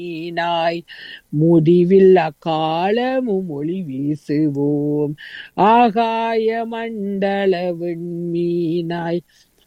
மீனாய் முடிவில்லா காலமும் ஒளி வீசுவோம் ஆகாய மண்டல விண்மீனாய்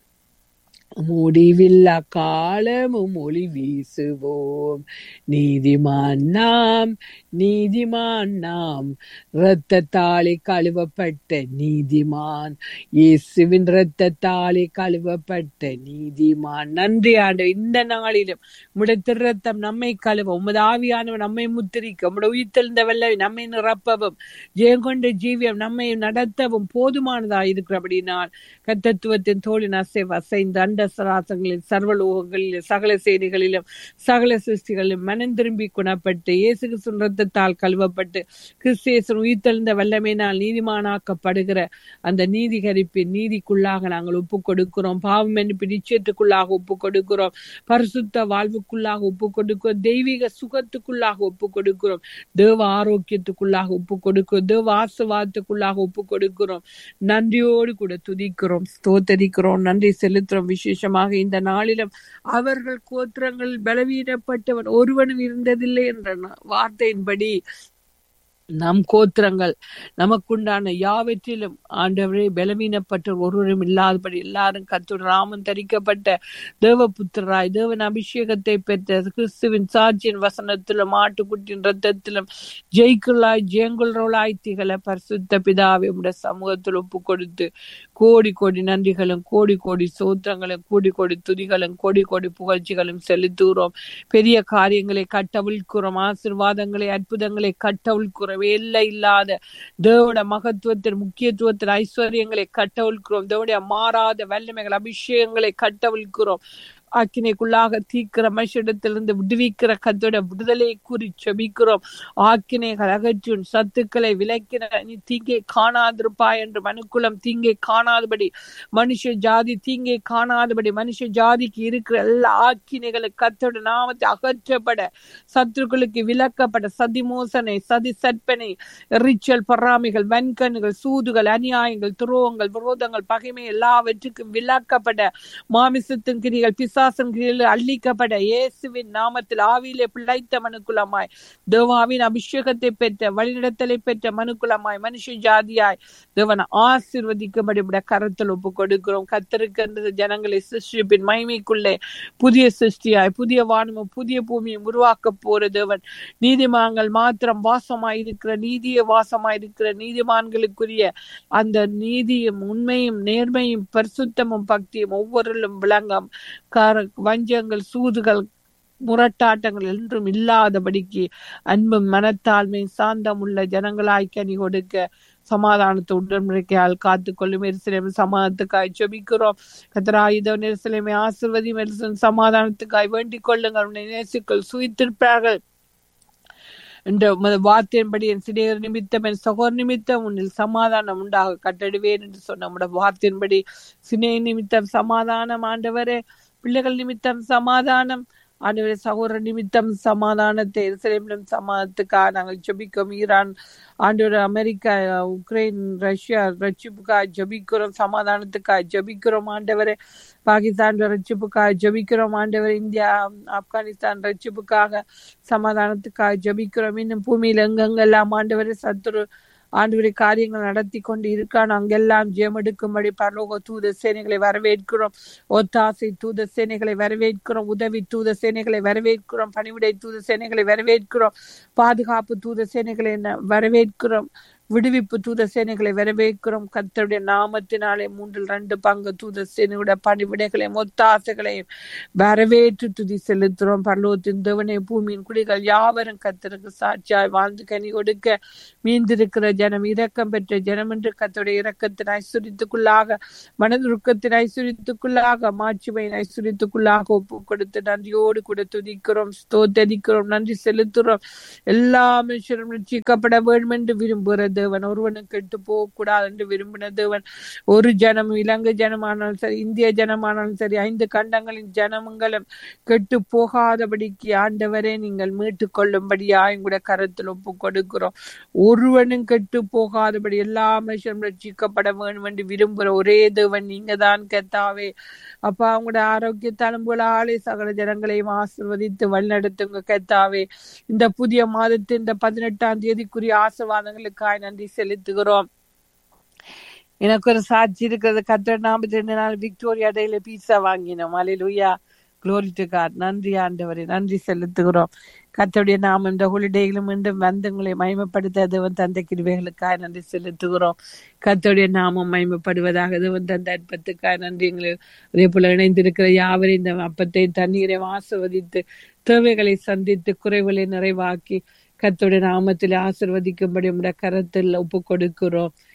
முடிவில்லா காலமும் ஒளி வீசுவோம் நீதிமான் நாம் நீதிமான் நாம் இரத்தத்தாலே கழுவப்பட்ட நீதிமான் இயேசுவின் இரத்தத்தாலே கழுவப்பட்ட நீதிமான் நன்றி ஆண்டு இந்த நாளிலும் உம்முடைய திருரத்தம் நம்மை கழுவ உமது ஆவியானவர் நம்மை முத்திரிக்க உம்முடைய உயிர்த்தெழுந்த வெள்ளை நம்மை நிரப்பவும் ஜெயங்கொண்ட ஜீவியம் நம்மை நடத்தவும் போதுமானதாக இருக்கிறபடினால் கத்தத்துவத்தின் தோழின் அசைவு அசைந்து அண்ட சராசங்களில் சர்வலோகங்களிலும் சகல செய்திகளிலும் சகல சிருஷ்டிகளிலும் மனம் திரும்பி குணப்பட்டு இயேசு கிறிஸ்துவின் ரத்தத்தால் கழுவப்பட்டு கிறிஸ்தேசன் உயிர்த்தெழுந்த வல்லமையினால் நீதிமானாக்கப்படுகிற அந்த நீதிகரிப்பின் நீதிக்குள்ளாக நாங்கள் ஒப்பு கொடுக்கிறோம் பாவம் என்று நிச்சயத்துக்குள்ளாக ஒப்பு கொடுக்கிறோம் பரிசுத்த வாழ்வுக்குள்ளாக ஒப்பு கொடுக்கிறோம் தெய்வீக சுகத்துக்குள்ளாக ஒப்பு கொடுக்கிறோம் தேவ ஆரோக்கியத்துக்குள்ளாக ஒப்பு கொடுக்கிறோம் தேவ ஆசுவாதத்துக்குள்ளாக ஒப்பு கொடுக்கிறோம் நன்றியோடு கூட துதிக்கிறோம் ஸ்தோத்தரிக்கிறோம் நன்றி செலுத்துறோம் விசேஷமாக இந்த நாளிலும் அவர்கள் கோத்திரங்கள் பலவீனப்பட்டவன் ஒருவனும் இருந்ததில்லை என்ற வார்த்தையின்படி நம் கோத்திரங்கள் நமக்குண்டான யாவற்றிலும் ஆண்டவரே பலவீனப்பட்ட ஒருவரும் இல்லாதபடி எல்லாரும் கத்துட ராமன் தரிக்கப்பட்ட தேவபுத்திராய் தேவன் அபிஷேகத்தை பெற்ற கிறிஸ்துவின் சாட்சியின் வசனத்திலும் ஆட்டுக்குட்டின் ரத்தத்திலும் ஜெய்குள்ளாய் ஜெயங்குள்ளாய் திகழ பரிசுத்த பிதாவை உடைய சமூகத்தில் ஒப்பு கொடுத்து கோடி கோடி நன்றிகளும் கோடி கோடி சோத்திரங்களும் கோடி கோடி துதிகளும் கோடி கோடி புகழ்ச்சிகளும் செலுத்துகிறோம் பெரிய காரியங்களை கட்டவிழ்கிறோம் ஆசிர்வாதங்களை அற்புதங்களை கட்டவிழ்கிறோம் எல்லை இல்லாத தேவோட மகத்துவத்தின் முக்கியத்துவத்தின் ஐஸ்வர்யங்களை கட்டவிழ்கிறோம் தேவடைய மாறாத வல்லமைகள் அபிஷேகங்களை கட்டவிழ்கிறோம் ஆக்கினைக்குள்ளாக தீக்கிற மனுஷிடத்திலிருந்து விடுவிக்கிற கத்தோட விடுதலையை கூறி செபிக்கிறோம் ஆக்கினைகள் அகற்றும் சத்துக்களை விலக்கின நீ தீங்கை காணாதிருப்பா என்று மனுக்குலம் தீங்கை காணாதபடி மனுஷ ஜாதி தீங்கை காணாதபடி மனுஷ ஜாதிக்கு இருக்கிற எல்லா ஆக்கினைகளை கத்தோட நாமத்தை அகற்றப்பட சத்துருக்களுக்கு விலக்கப்பட சதி மோசனை சதி சற்பனை எரிச்சல் பராமிகள் வன்கண்ணுகள் சூதுகள் அநியாயங்கள் துரோகங்கள் விரோதங்கள் பகைமை எல்லாவற்றுக்கும் விலக்கப்பட மாமிசத்தின் கிரிகள் பிசா பிசாசங்களில் அள்ளிக்கப்பட இயேசுவின் நாமத்தில் ஆவியிலே பிழைத்த மனுக்குலமாய் தேவாவின் அபிஷேகத்தை பெற்ற வழிநடத்தலை பெற்ற மனுக்குலமாய் மனுஷ ஜாதியாய் தேவன் ஆசிர்வதிக்கும்படி கரத்தில் ஒப்பு கொடுக்கிறோம் கத்திருக்கின்ற ஜனங்களை சிருஷ்டிப்பின் மகிமைக்குள்ளே புதிய சிருஷ்டியாய் புதிய வானமும் புதிய பூமியும் உருவாக்க போற தேவன் நீதிமான்கள் மாத்திரம் வாசமாய் இருக்கிற நீதிய வாசமாய் இருக்கிற நீதிமான்களுக்குரிய அந்த நீதியும் உண்மையும் நேர்மையும் பரிசுத்தமும் பக்தியும் ஒவ்வொருளும் விளங்கும் வஞ்சங்கள் சூதுகள் முரட்டாட்டங்கள் என்றும் இல்லாதபடிக்கு அன்பும் மனத்தாழ்மை சாந்தம் உள்ள ஜனங்களாய் கனி கொடுக்க சமாதானத்தை உடன்படிக்கையால் காத்து கொள்ளும் எரிசலேம் சமாதானத்துக்காய் ஜெபிக்கிறோம் கத்தராயுத நெரிசலேமை ஆசிர்வதி சமாதானத்துக்காய் வேண்டிக் கொள்ளுங்கள் உன்னை நேசிக்கள் சுயித்திருப்பார்கள் என்ற வார்த்தையின்படி என் சிறியர் நிமித்தம் என் சகோர் நிமித்தம் உன்னில் சமாதானம் உண்டாக கட்டடுவேன் என்று சொன்ன நம்முடைய வார்த்தையின்படி சினைய நிமித்தம் சமாதானம் ஆண்டவரே பிள்ளைகள் நிமித்தம் சமாதானம் ஆண்டவரே சகோதர நிமித்தம் சமாதானத்தை எருசலேமிலும் சமாதானத்துக்காக நாங்கள் ஜபிக்கிறோம் ஈரான் ஆண்டவர் அமெரிக்கா உக்ரைன் ரஷ்யா ரட்சிப்புக்காக ஜபிக்கிறோம் சமாதானத்துக்காக ஜபிக்கிறோம் ஆண்டவரே பாகிஸ்தான் ரட்சிப்புக்காக ஜபிக்கிறோம் ஆண்டவர் இந்தியா ஆப்கானிஸ்தான் ரட்சிப்புக்காக சமாதானத்துக்காக ஜபிக்கிறோம் இன்னும் பூமியில் எங்கெங்கெல்லாம் ஆண்டவரே சத்துரு ஆண்டவரை காரியங்கள் நடத்தி கொண்டு இருக்கான் அங்கெல்லாம் ஜெயம் எடுக்கும்படி பரலோக தூத சேனைகளை வரவேற்கிறோம் ஒத்தாசை தூத சேனைகளை வரவேற்கிறோம் உதவி தூத சேனைகளை வரவேற்கிறோம் பணிவிடை தூத சேனைகளை வரவேற்கிறோம் பாதுகாப்பு தூத சேனைகளை வரவேற்கிறோம் விடுவிப்பு தூத சேனைகளை வரவேற்கிறோம் கத்தருடைய நாமத்தினாலே மூன்றில் ரெண்டு பங்கு தூத சேனையுடைய பணிவிடைகளையும் ஒத்தாசைகளையும் வரவேற்று துதி செலுத்துறோம் பரலோகத்தின் தேவனை பூமியின் குடிகள் யாவரும் கத்தருக்கு சாட்சியாய் வாழ்ந்து கனி கொடுக்க மீந்திருக்கிற ஜனம் இரக்கம் பெற்ற ஜனம் என்று கத்தருடைய இரக்கத்தின் ஐஸ்வரியத்துக்குள்ளாக மனதுருக்கத்தின் ஐஸ்வரியத்துக்குள்ளாக மாட்சிமையின் ஐஸ்வரியத்துக்குள்ளாக ஒப்பு கொடுத்து நன்றியோடு கூட துதிக்கிறோம் ஸ்தோத்தரிக்கிறோம் நன்றி செலுத்துறோம் எல்லா மனுஷரும் ரட்சிக்கப்பட வேண்டும் என்று விரும்புகிற தேவன் ஒருவனும் கெட்டு போக கூடாது என்று விரும்பின தேவன் ஒரு ஜனம் இலங்கை ஜனமானாலும் சரி இந்திய ஜனமானாலும் சரி ஐந்து கண்டங்களின் ஜனங்களும் கெட்டு போகாதபடிக்கு ஆண்டவரே நீங்கள் மீட்டு கொள்ளும்படியா எங்களுடைய கருத்தில் ஒப்பு கொடுக்கிறோம் ஒருவனும் கெட்டு போகாதபடி எல்லா மனுஷனும் ரட்சிக்கப்பட வேண்டும் என்று விரும்புகிற ஒரே தேவன் நீங்க தான் கத்தாவே அப்பா அவங்களோட ஆரோக்கிய தழும்புகளாலே சகல ஜனங்களையும் ஆசிர்வதித்து வழிநடத்துங்க கத்தாவே இந்த புதிய மாதத்தின் இந்த பதினெட்டாம் தேதிக்குரிய ஆசிர்வாதங்களுக்காய் நன்றி செலுத்துகிறோம் எனக்கு ஒரு சாட்சி இருக்கிறது கத்திர நாற்பத்தி ரெண்டு நாள் விக்டோரியா டேல பீஸா வாங்கினோம் அலையிலுயா குளோரி டு காட் நன்றி ஆண்டவரே நன்றி செலுத்துகிறோம் கத்தருடைய நாம் இந்த ஹொலிடேகளும் மீண்டும் வந்தங்களை மயமப்படுத்த தேவன் தந்த கிருவைகளுக்காக நன்றி செலுத்துகிறோம் கத்தருடைய நாமம் மயமப்படுவதாக தேவன் தந்த அற்பத்துக்காக நன்றி எங்களை அதே போல இணைந்திருக்கிற யாவரையும் இந்த அப்பத்தை தண்ணீரை ஆசிர்வதித்து தேவைகளை சந்தித்து குறைவுகளை நிறைவாக்கி கத்தோடைய நாமத்தில் ஆசிர்வதிக்கும்படி உடைய கரத்தில் ஒப்பு கொடுக்கிறோம்